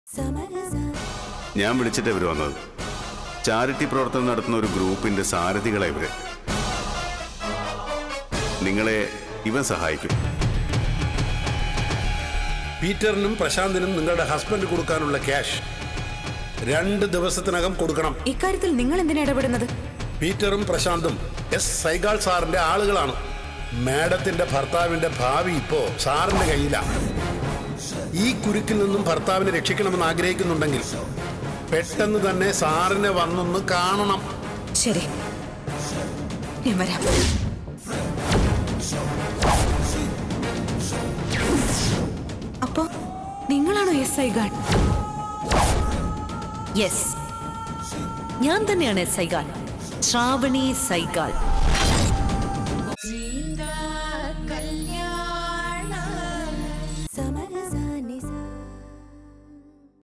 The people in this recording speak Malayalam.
ഞാൻ വിളിച്ചിട്ട് ഇവർ വന്നത് ചാരിറ്റി പ്രവർത്തനം നടത്തുന്ന ഒരു ഗ്രൂപ്പിന്റെ സാരഥികളെ ഇവര് നിങ്ങളെ ഇവൻ സഹായിക്കും പീറ്ററിനും പ്രശാന്തിനും നിങ്ങളുടെ ഹസ്ബൻഡ് കൊടുക്കാനുള്ള ക്യാഷ് രണ്ട് ദിവസത്തിനകം കൊടുക്കണം ഇക്കാര്യത്തിൽ നിങ്ങൾ എന്തിനാ ഇടപെടുന്നത് പീറ്ററും പ്രശാന്തും എസ് സൈഗാൾ സാറിന്റെ ആളുകളാണ് മാഡത്തിന്റെ ഭർത്താവിന്റെ ഭാവി ഇപ്പോ സാറിന്റെ കയ്യിലാണ് ഈ കുരുക്കിൽ നിന്നും ഭർത്താവിനെ രക്ഷിക്കണമെന്ന് ആഗ്രഹിക്കുന്നുണ്ടെങ്കിൽ പെട്ടെന്ന് തന്നെ സാറിനെ വന്നൊന്ന് കാണണം ശരി ഞാൻ വരാം അപ്പോ നിങ്ങളാണോ എസ് ഐ ഗാർഡ് യെസ് ഞാൻ തന്നെയാണ് സൈഗാൾ ശ്രാവണി സൈഗാൾ